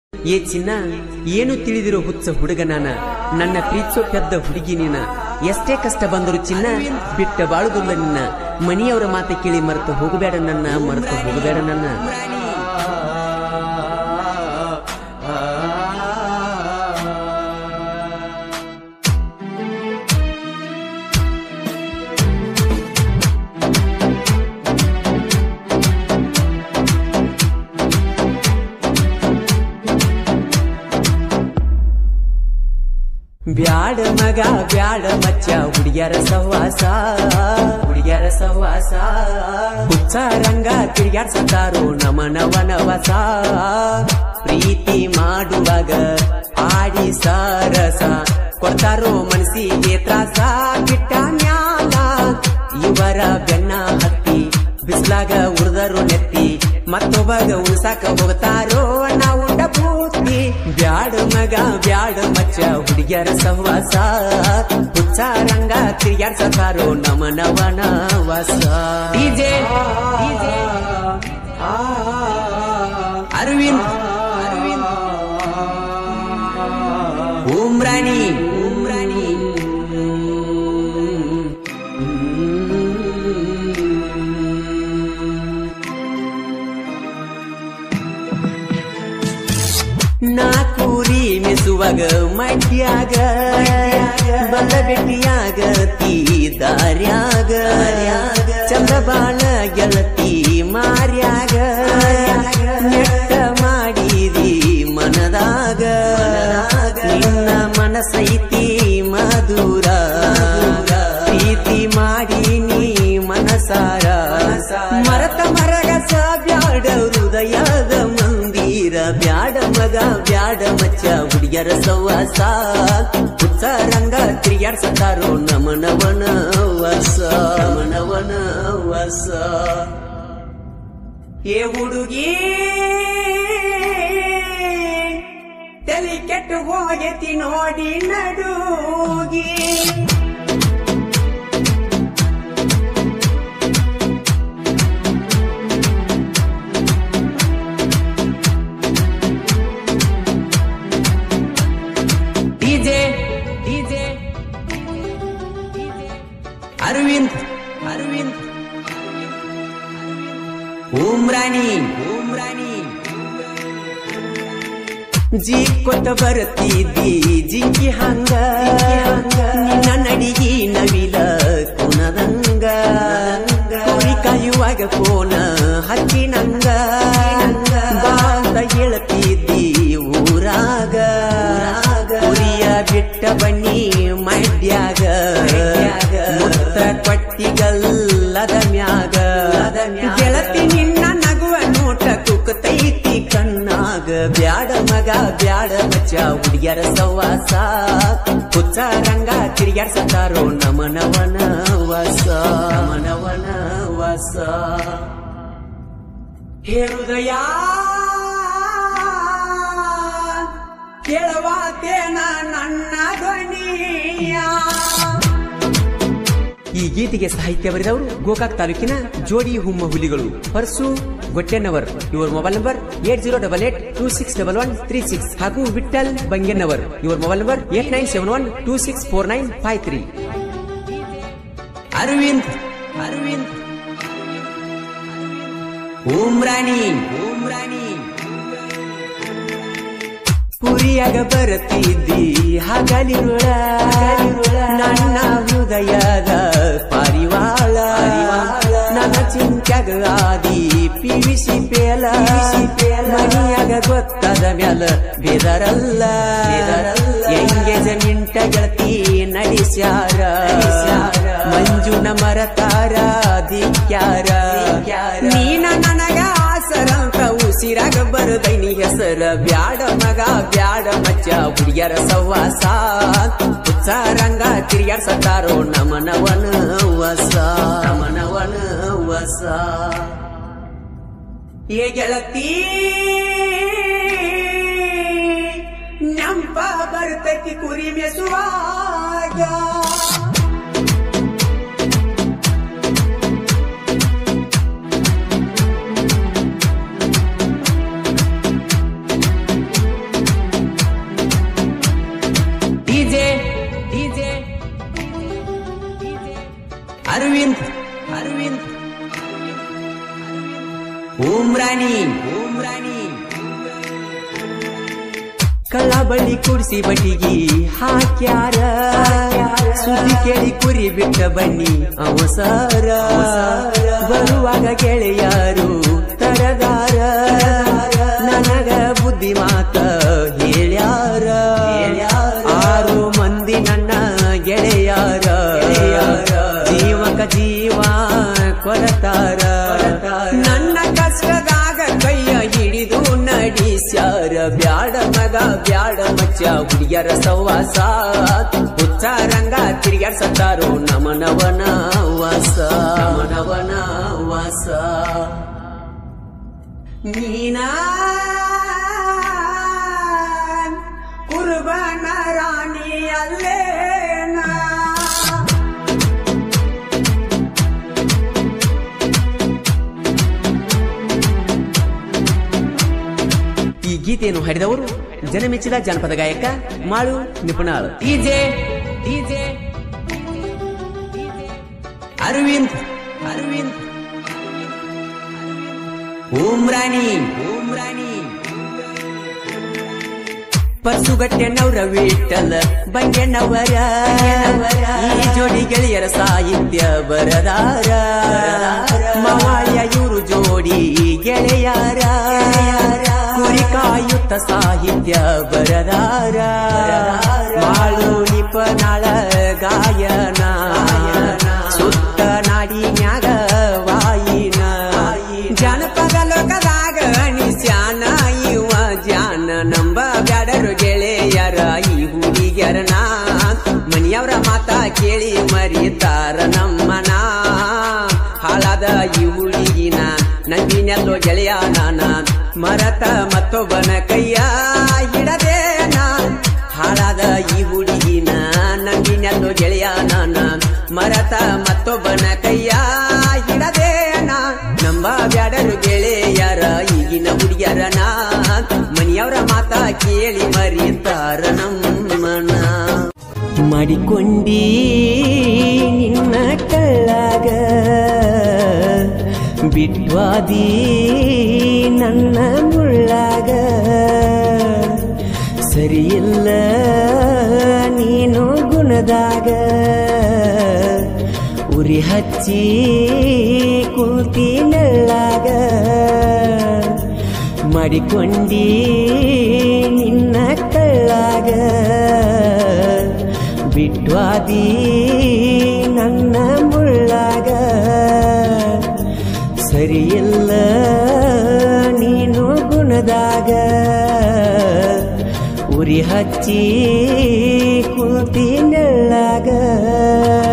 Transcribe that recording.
ಏ ಚಿನ್ನ ಏನು ತಿಳಿದಿರೋ ಹುಚ್ಚ ಹುಡುಗ ನಾನ ನನ್ನ ಪ್ರೀತಿಸೋ ಪೆದ್ದ ಹುಡುಗಿ ನೀನ ಎಷ್ಟೇ ಕಷ್ಟ ಬಂದರೂ ಚಿನ್ನ ಬಿಟ್ಟ ಬಾಳುದಿಲ್ಲ ನಿನ್ನ ಮನೆಯವರ ಮಾತು ಕೇಳಿ ಮರೆತು ಹೋಗಬೇಡ ನನ್ನ ಮರೆತು ಹೋಗಬೇಡ ನನ್ನ ಬ್ಯಾಡ ಮಗ ಬ್ಯಾಡ ಮಚ್ಚ ಹುಡುಗ್ಯಾರ ಸಹವಾಸ ಹುಡುಗ್ಯಾರ ಸಹವಾಸ ಹುಚ್ಚ ರಂಗ ತಿರುಗಾಡ್ಸತಾರೋ ನಮನ ವನವಾಸ ಪ್ರೀತಿ ಮಾಡುವಾಗ ಆಡಿ ಸಾರಸ ಕೊಡ್ತಾರೋ ಮನಸ್ಸಿಗೆ ತ್ರಾಸ ಬಿಟ್ಟ ಮ್ಯಾಲ ಇವರ ಬೆನ್ನ ಹತ್ತಿ ಬಿಸ್ಲಾಗ ಉರ್ದರು ನೆತ್ತಿ ಮತ್ತೊಬ್ಬಗ ಉಳ್ಸಾಕ ಹೋಗ್ತಾರೋ ನಾವು ಪೂರ್ತಿ ಬ್ಯಾಡ ಮಗ ಬ್ಯಾಡ ಮಚ್ಚ ಹುಡುಗ್ಯಾರ ಸಹವಾಸ ಹುಚ್ಚ ರಂಗ ತಿರ್ಗ್ಯಾಡ್ಸತಾರೋ ನಮನವನ ವಾಸ ಡಿಜೆ ಡಿಜೆ ಅರವಿಂದ್ ಅರವಿಂದ್ ಉಮ್ರಾಣಿ ಉಮ್ರಾಣಿ ನಾ ಕೂರಿ ಮೆಸುವಾಗ ಮಡ್ಯಾಗ ಬಂದ ಭೇಟಿಯಾಗ ತೀ ದಾರ್ಯಾಗ ಚಂದ ಬಾಳ ಗೆಳತಿ ಮಾರ್ಯಾಗ ನೆಟ್ಟ ಮಾಡಿದಿ ಮನದಾಗ ನಿನ್ನ ಮನಸೈತಿ ಮಧುರ ಪ್ರೀತಿ ಮಾಡಿ ನೀ ಮನಸಾರ ಮರತ ಮರಗಸ ಬ್ಯಾಡ ಹೃದಯದ ಮಂದಿರ ಬ್ಯಾಡ ಮಗ ಬ್ಯಾಡ ಮಚ್ಚ ಹುಡುಗ್ಯರ ಸವಾಸ ಹುಚ್ಚ ರಂಗ ತಿರ್ಗ್ಯಾಡ್ಸತಾರೋ ನಮನವನ ವಸ ನಮನವನ ವಸ ಏ ಹುಡುಗಿ ತಲೆ ಕೆಟ್ಟು ಹೋಗತಿ ನೋಡಿ ನಡುಗಿ ಡಿಜೆ ಡಿಜೆ ಅರವಿಂದ್ ಅರವಿಂದ್ ಉಮ್ರಾಣಿ ಉಮ್ರಾಣಿ ಜೀ ಕೊಟ್ಟ ಬರುತ್ತಿದ್ದಿ ಜಿಂಕಿ ಹಂಗ ನಿನ್ನ ನಡಿಗಿ ನವಿಲ ಕುಣದಂಗ ಕುರಿ ಕಾಯುವಾಗ ಕೋನ ಹಚ್ಚಿನಂಗ ಬಾ ಅಂತ ಹೇಳ್ತಿದ್ದಿ ಊರಾಗ ಕುರಿಯ ಬಿಟ್ಟ ಬನ್ನಿ ಮಡ್ಯಾಗ ಮುತ್ತ ಕೊಟ್ಟಿಗಲ್ಲದ ಮ್ಯಾಗ ಗೆಳತಿ ನಿನ್ನ ನಗುವ ನೋಟ ಕುಕ್ಕತೈತಿ ಕಣ್ಣಾಗ ಬ್ಯಾಡ ಮಗ ಬ್ಯಾಡ ಮಚ್ಚ ಹುಡುಗ್ಯರ ಸವಾಸ ಹುಚ್ಚ ರಂಗ ತಿರ್ಗ್ಯಾಡ್ಸತಾರೋ ನಮನವನ ವಸ ನಮನವನ ವಸ ಹೇ ಹೃದಯ ಕೇಳವಾತೇನ ನನ್ನ ಧ್ವನಿಯ ಈ ಗೀತೆಗೆ ಸಾಹಿತ್ಯ ಬರೆದವರು ಗೋಕಾಕ್ ತಾಲೂಕಿನ ಜೋಡಿ ಹುಮ್ಮ ಹುಲಿಗಳು ಪರ್ಸು ಗೊಟ್ಟೆನ್ನವರ್ ಇವರ mobile number eight zero double eight two six double one three six ಹಾಗೂ ವಿಠಲ್ ಬಂಗೆನ್ನವರ್ ಇವರ mobile number eight nine seven one two six four nine five three Arvind Arvind Umrani Umrani ಪುರಿಯಾಗ ಬರುತ್ತಿದ್ದಿ ಹಗಲಿರುಳ ನನ್ನ ಹೃದಯದ ಪಾರಿವಾಳ ನನ್ನ ಚಿಂತ್ಯಾಗ ಆದಿ ಪಿವಿಸಿ ಪೇಲ ಮನಿಯಾಗ ಗೊತ್ತಾದ ಮ್ಯಾಲ ಬೇದರಲ್ಲ ಎಂಗೇಜ್ಮೆಂಟ ಗೆಳತಿ ನಡೆಸ್ಯಾರ ಮಂಜುನ ಮರತಾರ ದಿಕ್ಯಾರ ನೀನ ನನಗ ಆಸರಂತ ಉಸಿರಾಗ ಬರದೈನಿ ಹೆಸರ ಬ್ಯಾಡ ಮಗ ಬ್ಯಾಡ ಮಚ್ಚ ಹುಡುಗ್ಯರ ಸವಾಸ ಹುಚ್ಚ ರಂಗ ತಿರ್ಗ್ಯಾಡ್ಸತಾರೋ ನಮನವನ ವಸ ನಮನವನ ವಸ ಏ ಗೆಳತಿ ನೆಂಪ ಬರ್ತೈತಿ ಕುರಿ ಮೆಸುವಾಗ ಅರವಿಂದ್ ಅರವಿಂದ್ ಉಮ್ರಾಣಿ ಉಮ್ರಾಣಿ ಕಳ್ಳ ಬಳ್ಳಿ ಕುಡಿಸಿ ಬಟ್ಟಿಗಿ ಹಾಕ್ಯಾರ ಸುದ್ದಿ ಕೇಳಿ ಕುರಿ ಬಿಟ್ಟ ಬನ್ನಿ ಅವಸರ ಬರುವಾಗ ಗೆಳೆಯಾರು ತರದಾರ ನನಗ ಬುದ್ಧಿ ಮಾತ ಹೇಳ್ಯಾರ ಆರು ಮಂದಿ ನನ್ನ ಗೆಳೆಯಾರ ಜೀವಕ ಜೀವ ಕೊರತಾರ ನನ್ನ ಕಷ್ಟದಾಗ ಕೈಯ ಹಿಡಿದು ನಡಿಸ್ಯಾರ ಬ್ಯಾಡ ಮಗ ಬ್ಯಾಡ ಮಚ್ಚ ಹುಡುಗಿಯರ ಸವಾಸ ಹುಚ್ಚಾರಂಗ ತಿರುಗಾಡ್ಸತ್ತಾರೋ ನಮನವನ ವಾಸ ನಮನವನ ವಾಸ ನೀನಾ ಕುರ್ಬಾನ ರಾಣಿ ಅಲ್ಲೇನಾ ಈ ಗೀತೆಯನ್ನು ಹಾಡಿದವರು ಜನಮೆಚ್ಚಿದ ಜಾನಪದ ಗಾಯಕ ಮಾಳು ನಿಪುಣಾಳ್ ಡಿಜೆ ಡಿಜೆ ಅರವಿಂದ್ ಅರವಿಂದ್ ಉಮ್ರಾಣಿ ಉಮ್ರಾಣಿ ಪರ್ಸುಗಟ್ಟೆನವರ ವಿಠಲ ಬಂಗೆನವರ ಈ ಜೋಡಿ ಗೆಳೆಯರ ಸಾಹಿತ್ಯ ಬರದಾರ ಮಾವಾಳ್ಯ ಇವರು ಜೋಡಿ ಗೆಳೆಯರ ಕುರಿ ಕಾಯುತ್ತ ಸಾಹಿತ್ಯ ಬರದಾರ ಮಾಳು ನಿಪನಾಳ ಗಾಯನ ಸುತ್ತ ನಾಡಿನ್ಯಾಗ ವಾಯಿನ ಜನಪದ ಲೋಕದಾಗ ಅನಿಸ್ಯಾನ ಇವ ಜಾನ ನಂಬ ಬ್ಯಾಡರು ಗೆಳೆಯರ ಈ ಹುಡುಗ್ಯರನ ಮನೆಯವರ ಮಾತ ಕೇಳಿ ಮರಿತಾರ ನಮ್ಮನ ಹಾಳಾದ ಈ ಹುಡುಗಿನ ನಂದಿನೆಲ್ಲೋ ಗೆಳೆಯ ನಾನ ಮರತ ಮತ್ತೊಬ್ಬನ ಕೈಯ ಹಿಡದೇನ ಹಾಳಾದ ಈ ಹುಡುಗಿನ ನಂದಿನೆಲ್ಲೋ ಗೆಳೆಯ ನಾನ ಮರತ ಮತ್ತೊಬ್ಬನ ಕೈಯ ಹಿಡದೇನ ನಂಬ ಬ್ಯಾಡರು ಗೆಳೆಯರ ಈಗಿನ ಹುಡುಗ್ಯರನ ಮನೆಯವರ ಮಾತ ಕೇಳಿ ಮರಿತಾರ ನಮ್ಮನ ಮಾಡಿಕೊಂಡಿ ನಿನ್ನ ಕಳ್ಳಾಗ ಬಿಟ್ವಾದಿ ನನ್ನ ಮುಳ್ಳಾಗ ಸರಿಯಿಲ್ಲ ನೀನು ಗುಣದಾಗ ಉರಿ ಹಚ್ಚಿ ಕುಂತಿ ನೆಳ್ಳಾಗ ಮಾಡಿಕೊಂಡಿ ನಿನ್ನ ಕಳ್ಳಾಗ ಬಿಟ್ವಾದಿ ನನ್ನ ಮುಳ್ಳಾಗ ಸರಿಯಿಲ್ಲ ನೀನು ಗುಣದಾಗ ಉರಿ ಹಚ್ಚಿ ಕುಂತಿ ನೆಳ್ಳಾಗ